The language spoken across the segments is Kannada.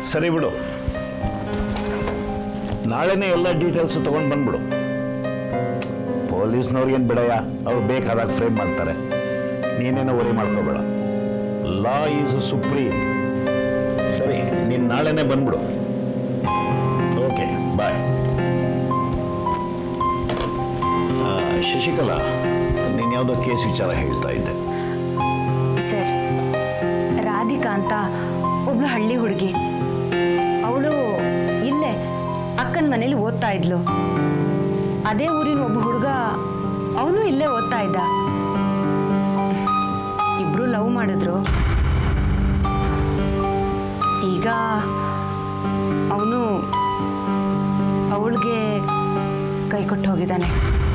ಸರಿ ಬಿಡು ನಾಳೆನೇ ಎಲ್ಲ ಡೀಟೇಲ್ಸ್ ತಗೊಂಡು ಬಂದ್ಬಿಡು ಪೊಲೀಸ್ನವ್ರಿಗೇನು ಬಿಡಯ್ಯ ಅವ್ರು ಬೇಕಾದಾಗ ಫ್ರೇಮ್ ಮಾಡ್ತಾರೆ ನೀನೇನೋ ವರಿ ಮಾಡ್ಕೋಬೇಡ ಲಾ ಈಸ್ ಸುಪ್ರೀಂ ಸರಿ ನೀನು ನಾಳೆನೇ ಬಂದ್ಬಿಡು ಓಕೆ ಬಾಯ್ ಶಶಿಕಲಾ ನೀನು ಯಾವುದೋ ಕೇಸ್ ವಿಚಾರ ಹೇಳ್ತಾ ಇದ್ದೆ ಸರ್ ರಾಧಿಕಾ ಅಂತ ಒಬ್ಳು ಹಳ್ಳಿ ಹುಡುಗಿ ಅವಳು ಇಲ್ಲೇ ಅಕ್ಕನ ಮನೇಲಿ ಓದ್ತಾ ಇದ್ಲು ಅದೇ ಊರಿನ ಒಬ್ಬ ಹುಡುಗ ಅವನು ಇಲ್ಲೇ ಓದ್ತಾ ಇದ್ದ ಇಬ್ರು ಲವ್ ಮಾಡಿದ್ರು ಈಗ ಅವನು ಅವಳಿಗೆ ಕೈ ಕೊಟ್ಟು ಹೋಗಿದ್ದಾನೆ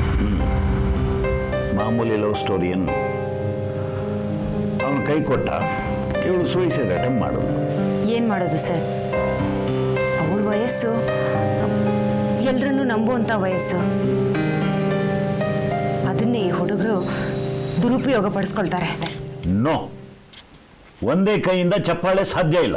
ಮಾಮೂಲಿ ಲವ್ ಸ್ಟೋರಿಯನ್ನು ಅವನು ಕೈ ಕೊಟ್ಟ ಇವಳು ಸೂಯಿಸೈಡ್ ಅಟೆಂಪ್ ಮಾಡೋದು ಏನು ಮಾಡೋದು ಸರ್ ಅವಳ ವಯಸ್ಸು ಎಲ್ರನ್ನೂ ನಂಬುವಂಥ ವಯಸ್ಸು ಅದನ್ನೇ ಈ ಹುಡುಗರು ದುರುಪಯೋಗ ಪಡಿಸ್ಕೊಳ್ತಾರೆ ನೋ ಒಂದೇ ಕೈಯಿಂದ ಚಪ್ಪಾಳೆ ಸಾಧ್ಯ ಇಲ್ಲ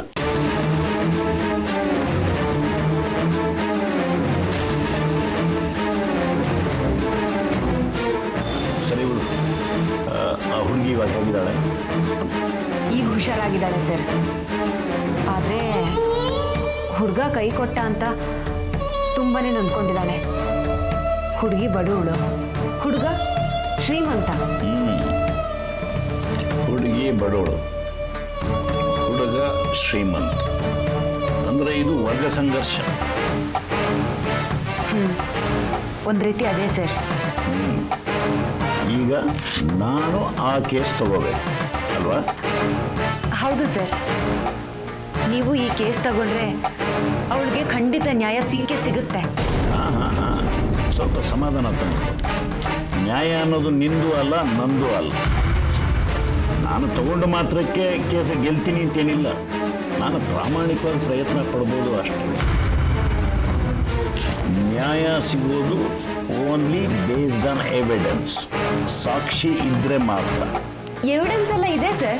ಸರಿ ಬಿಡು ಆ, ಆ ಹುಡುಗಿ ಇವಾಗ ಹೋಗಿದ್ದಾಳೆ ಈಗ ಹುಷಾರಾಗಿದ್ದಾಳೆ ಸರ್ ಆದರೆ ಹುಡುಗ ಕೈ ಕೊಟ್ಟ ಅಂತ ತುಂಬಾನೇ ನೊಂದ್ಕೊಂಡಿದ್ದಾಳೆ ಹುಡುಗಿ ಬಡವಳು ಹುಡುಗ ಶ್ರೀಮಂತ ಹುಡುಗಿ ಬಡವಳು ಹುಡುಗ ಶ್ರೀಮಂತ ಅಂದ್ರೆ ಇದು ವರ್ಗ ಸಂಘರ್ಷ ಒಂದು ರೀತಿ ಅದೇ ಸರ್ ಈಗ ನಾನು ಆ ಕೇಸ್ ತಗೋಬೇಕು ಅಲ್ವಾ ಹೌದು ಸರ್ ನೀವು ಈ ಕೇಸ್ ತಗೊಂಡ್ರೆ ಅವಳಿಗೆ ಖಂಡಿತ ನ್ಯಾಯ ಸಿಕ್ಕೇ ಸಿಗುತ್ತೆ ಹಾಂ ಹಾಂ ಹಾಂ ಸ್ವಲ್ಪ ಸಮಾಧಾನ ತಂದು ನ್ಯಾಯ ಅನ್ನೋದು ನಿಂದು ಅಲ್ಲ ನಂದು ಅಲ್ಲ ನಾನು ತಗೊಂಡು ಮಾತ್ರಕ್ಕೆ ಕೇಸ ಗೆಲ್ತೀನಿ ಅಂತೇನಿಲ್ಲ ನಾನು ಪ್ರಾಮಾಣಿಕವಾಗಿ ಪ್ರಯತ್ನ ಪಡ್ಬೋದು ಅಷ್ಟೇ ನ್ಯಾಯ ಸಿಗೋದು ಓನ್ಲಿ ಬೇಸ್ಡ್ ಆನ್ ಎವಿಡೆನ್ಸ್ ಸಾಕ್ಷಿ ಇದ್ರೆ ಮಾತ್ರ ಎವಿಡೆನ್ಸ್ ಎಲ್ಲ ಇದೆ ಸರ್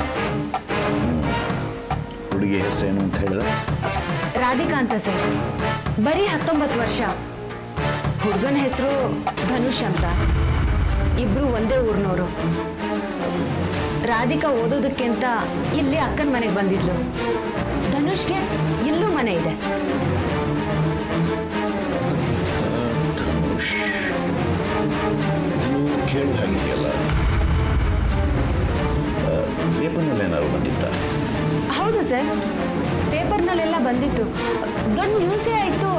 ಹುಡುಗಿ ಹೆಸರೇನು ಅಂತ ಹೇಳಿದ್ರೆ ರಾಧಿಕಾ ಅಂತ ಸರ್ ಬರೀ ಹತ್ತೊಂಬತ್ತು ವರ್ಷ ಹುಡುಗನ ಹೆಸರು ಧನುಷ್ ಅಂತ ಇಬ್ರು ಒಂದೇ ಊರಿನವರು ರಾಧಿಕಾ ಓದೋದಕ್ಕೆ ಅಂತ ಇಲ್ಲಿ ಅಕ್ಕನ ಮನೆಗೆ ಬಂದಿದ್ಲು ಧನುಷ್ಗೆ ಇಲ್ಲೂ ಮನೆ ಇದೆ ಧನುಷ್ ಇದು ಕೇಳಿದ ಹಾಗಿದೆಯಲ್ಲ ಪೇಪರ್ನಲ್ಲಿ ಏನಾದ್ರು ಬಂದಿತ್ತ ಹೌದು ಸರ್ ಪೇಪರ್ನಲ್ಲೆಲ್ಲ ಬಂದಿತ್ತು ದೊಡ್ಡ ನ್ಯೂಸೇ ಆಯಿತು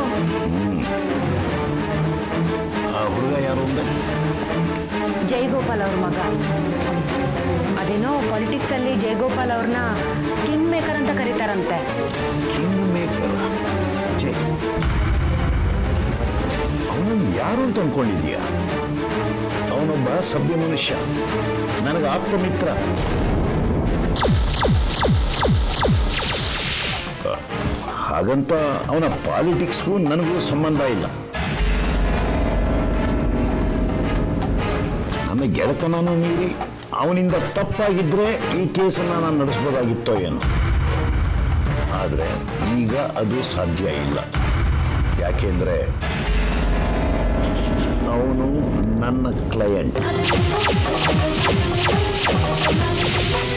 ಆ ಹುಡುಗ ಯಾರು ಅಂದೆ ಜೈಗೋಪಾಲ್ ಅವ್ರ ಮಗ ಅದೇನೋ ಪಾಲಿಟಿಕ್ಸ್ ಅಲ್ಲಿ ಜೈಗೋಪಾಲ್ ಅವ್ರನ್ನ ಕಿಂಗ್ ಮೇಕರ್ ಅಂತ ಕರೀತಾರಂತೆ ಕಿಂಗ್ ಮೇಕರ್ ಛೇ ಅವನನ್ನು ಯಾರು ಅಂತ ಅನ್ಕೊಂಡಿದೀಯ ಅವನೊಬ್ಬ ಸಭ್ಯ ಮನುಷ್ಯ ನನಗೆ ಆಪ್ತ ಮಿತ್ರ ಹಾಗಂತ ಅವನ ಪಾಲಿಟಿಕ್ಸ್ಗೂ ನನಗೂ ಸಂಬಂಧ ಇಲ್ಲ ನನ್ನ ಗೆಳೆತನೂ ಮೀರಿ ಅವನಿಂದ ತಪ್ಪಾಗಿದ್ರೆ ಈ ಕೇಸನ್ನು ನಾನು ನಡೆಸ್ಬೋದಾಗಿತ್ತೋ ಏನೋ ಆದರೆ ಈಗ ಅದು ಸಾಧ್ಯ ಇಲ್ಲ ಯಾಕೆಂದ್ರೆ ಅವನು ನನ್ನ ಕ್ಲಯಂಟ್